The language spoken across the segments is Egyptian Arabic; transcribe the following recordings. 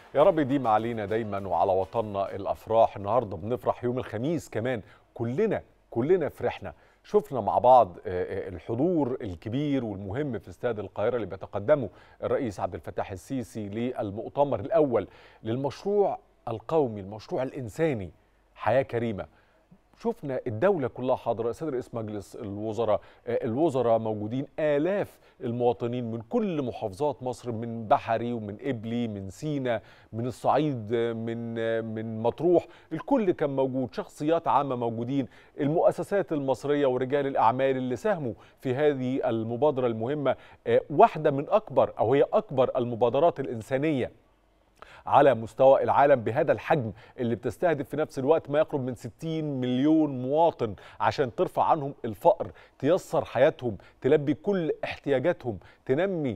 يا رب يديم علينا دايما وعلى وطننا الافراح النهارده بنفرح يوم الخميس كمان كلنا كلنا فرحنا شفنا مع بعض الحضور الكبير والمهم في استاد القاهره اللي بيتقدمه الرئيس عبد الفتاح السيسي للمؤتمر الاول للمشروع القومي المشروع الانساني حياه كريمه شفنا الدولة كلها حاضرة سيد رئيس مجلس الوزراء الوزراء موجودين آلاف المواطنين من كل محافظات مصر من بحري ومن إبلي من سينا من الصعيد من من مطروح الكل كان موجود شخصيات عامة موجودين المؤسسات المصرية ورجال الأعمال اللي ساهموا في هذه المبادرة المهمة واحدة من أكبر أو هي أكبر المبادرات الإنسانية على مستوى العالم بهذا الحجم اللي بتستهدف في نفس الوقت ما يقرب من 60 مليون مواطن عشان ترفع عنهم الفقر تيسر حياتهم تلبي كل احتياجاتهم تنمي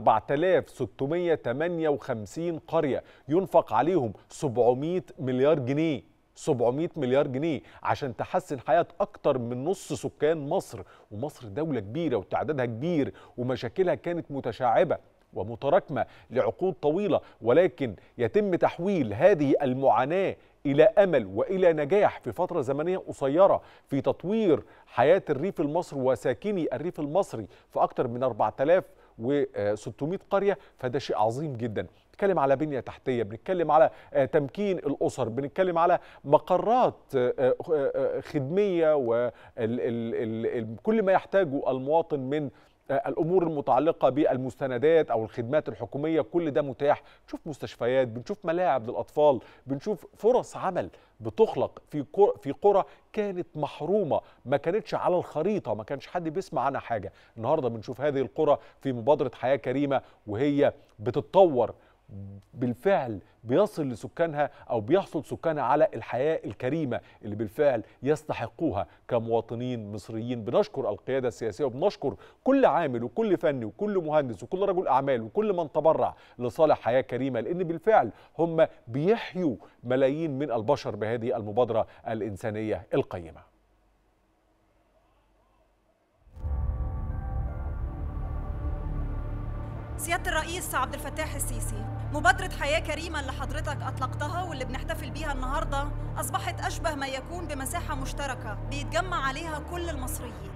4658 قرية ينفق عليهم 700 مليار جنيه 700 مليار جنيه عشان تحسن حياة أكتر من نص سكان مصر ومصر دولة كبيرة وتعدادها كبير ومشاكلها كانت متشعبة ومتراكمه لعقود طويله ولكن يتم تحويل هذه المعاناه الى امل والى نجاح في فتره زمنيه قصيره في تطوير حياه الريف المصري وساكني الريف المصري في اكثر من 4600 قريه فده شيء عظيم جدا بنتكلم على بنيه تحتيه بنتكلم على تمكين الاسر بنتكلم على مقرات خدميه وكل ما يحتاجه المواطن من الامور المتعلقه بالمستندات او الخدمات الحكوميه كل ده متاح بنشوف مستشفيات بنشوف ملاعب للاطفال بنشوف فرص عمل بتخلق في في قرى كانت محرومه ما كانتش على الخريطه ما كانش حد بيسمع عنها حاجه النهارده بنشوف هذه القرى في مبادره حياه كريمه وهي بتتطور بالفعل بيصل لسكانها او بيحصل سكانها على الحياه الكريمه اللي بالفعل يستحقوها كمواطنين مصريين بنشكر القياده السياسيه وبنشكر كل عامل وكل فني وكل مهندس وكل رجل اعمال وكل من تبرع لصالح حياه كريمه لان بالفعل هم بيحيوا ملايين من البشر بهذه المبادره الانسانيه القيمه سيادة الرئيس عبد الفتاح السيسي مبادرة حياة كريمة اللي حضرتك أطلقتها واللي بنحتفل بيها النهاردة أصبحت أشبه ما يكون بمساحة مشتركة بيتجمع عليها كل المصريين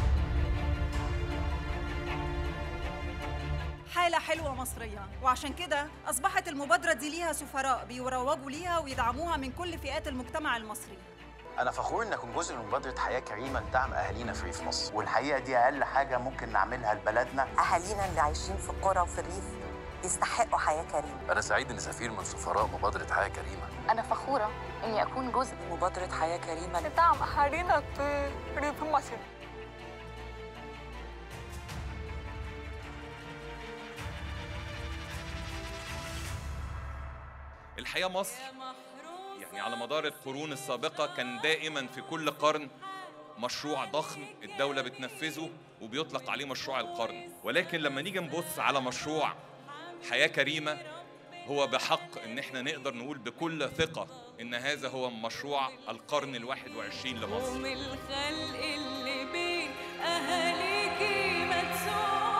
حالة حلوة مصرية وعشان كده أصبحت المبادرة دي ليها سفراء بيروجوا ليها ويدعموها من كل فئات المجتمع المصري أنا فخور إن أكون جزء من مبادرة حياة كريمة لدعم أهالينا في ريف مصر، والحقيقة دي أقل حاجة ممكن نعملها لبلدنا. أهالينا اللي عايشين في القرى وفي الريف يستحقوا حياة كريمة. أنا سعيد إني سفير من سفراء مبادرة حياة كريمة. أنا فخورة إني أكون جزء من مبادرة حياة كريمة لدعم أهالينا في ريف مصر. الحقيقة مصر يعني على مدار القرون السابقة كان دائما في كل قرن مشروع ضخم الدولة بتنفذه وبيطلق عليه مشروع القرن ولكن لما نيجي نبص على مشروع حياة كريمة هو بحق ان احنا نقدر نقول بكل ثقة ان هذا هو مشروع القرن الواحد وعشرين لمصر الخلق اللي بين اهاليكي مدسوس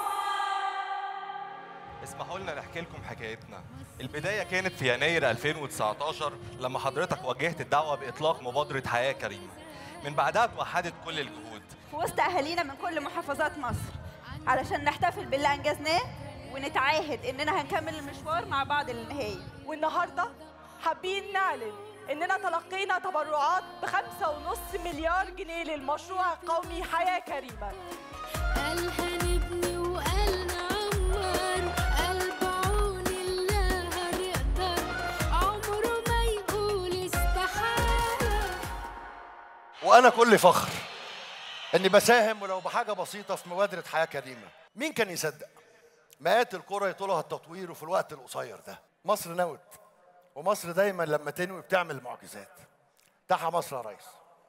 اسمحوا لنا نحكي لكم حكايتنا البداية كانت في يناير 2019 لما حضرتك وجهت الدعوة بإطلاق مبادرة حياة كريمة من بعدها توحدت كل الجهود في وسط أهالينا من كل محافظات مصر علشان نحتفل باللي أنجزناه ونتعاهد إننا هنكمل المشوار مع بعض للنهاية والنهاردة حابين نعلن إننا تلقينا تبرعات بخمسة ونص مليار جنيه للمشروع القومي حياة كريمة قال هنبني وقال نعمر قلب عون الله هنقدر عمره ما يقول استحالة وانا كل فخر اني بساهم ولو بحاجه بسيطه في مبادره حياه كريمه مين كان يصدق مئات القرى يطولها التطوير وفي الوقت القصير ده مصر نوت ومصر دايما لما تنوي بتعمل معجزات تحيا مصر يا ريس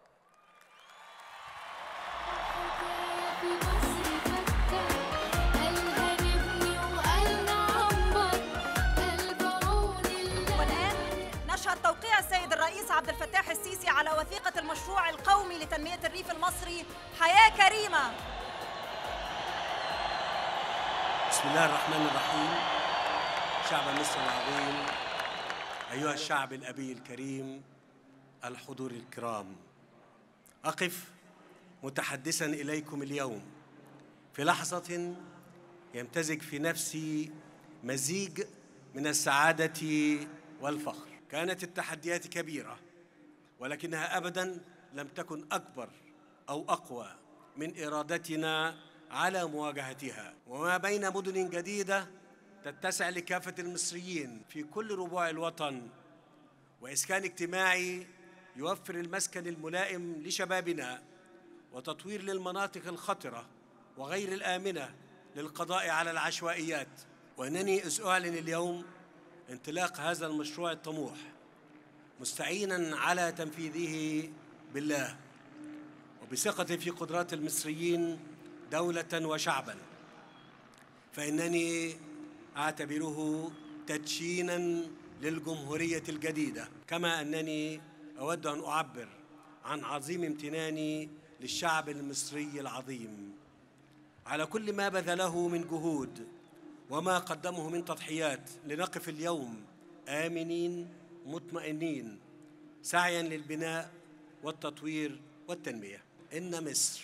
نشهد توقيع السيد الرئيس عبد الفتاح السيسي على وثيقة المشروع القومي لتنمية الريف المصري حياة كريمة بسم الله الرحمن الرحيم شعب مصر العظيم أيها الشعب الأبي الكريم الحضور الكرام أقف متحدثا إليكم اليوم في لحظة يمتزج في نفسي مزيج من السعادة والفخر كانت التحديات كبيرة ولكنها أبدا لم تكن أكبر أو أقوى من إرادتنا على مواجهتها وما بين مدن جديدة تتسع لكافة المصريين في كل ربوع الوطن وإسكان اجتماعي يوفر المسكن الملائم لشبابنا وتطوير للمناطق الخطرة وغير الآمنة للقضاء على العشوائيات وأنني إذ أعلن اليوم انطلاق هذا المشروع الطموح مستعينا على تنفيذه بالله وبثقتي في قدرات المصريين دولة وشعبا فإنني أعتبره تدشينا للجمهورية الجديدة كما أنني أود أن أعبر عن عظيم امتناني للشعب المصري العظيم على كل ما بذله من جهود وما قدمه من تضحيات لنقف اليوم آمنين مطمئنين سعيا للبناء والتطوير والتنمية إن مصر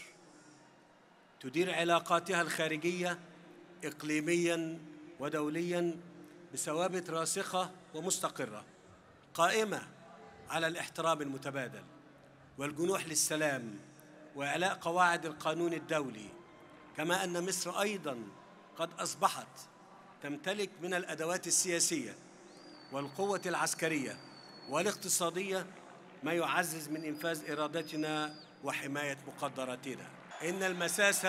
تدير علاقاتها الخارجية إقليميا ودوليا بثوابت راسخة ومستقرة قائمة على الاحترام المتبادل والجنوح للسلام وإعلاء قواعد القانون الدولي كما أن مصر أيضا قد أصبحت تمتلك من الأدوات السياسية والقوة العسكرية والاقتصادية ما يعزز من إنفاذ إرادتنا وحماية مقدراتنا إن المساس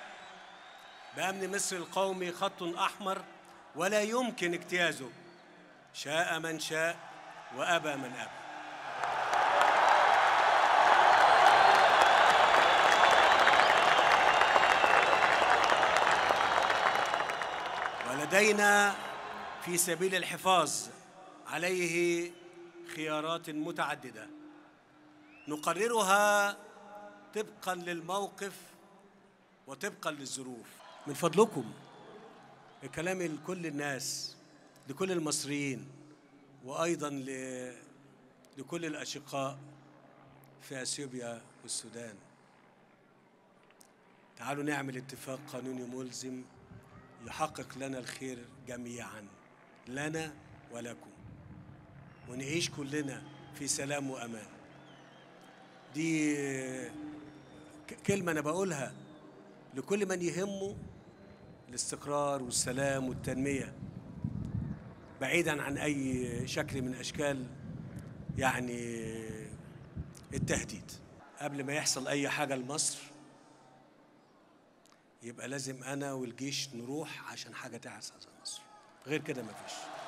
بأمن مصر القومي خط أحمر ولا يمكن اجتيازه شاء من شاء وأبى من أبى ولدينا في سبيل الحفاظ عليه خيارات متعدده نقررها طبقا للموقف وطبقا للظروف من فضلكم الكلام لكل الناس لكل المصريين وايضا ل... لكل الاشقاء في اثيوبيا والسودان تعالوا نعمل اتفاق قانوني ملزم يحقق لنا الخير جميعا لنا ولكم ونعيش كلنا في سلام وامان دي ك- كلمه انا بقولها لكل من يهمه الاستقرار والسلام والتنميه بعيدا عن اي شكل من اشكال يعني التهديد قبل ما يحصل اي حاجه لمصر يبقى لازم انا والجيش نروح عشان حاجه تحصل مصر غير كده مفيش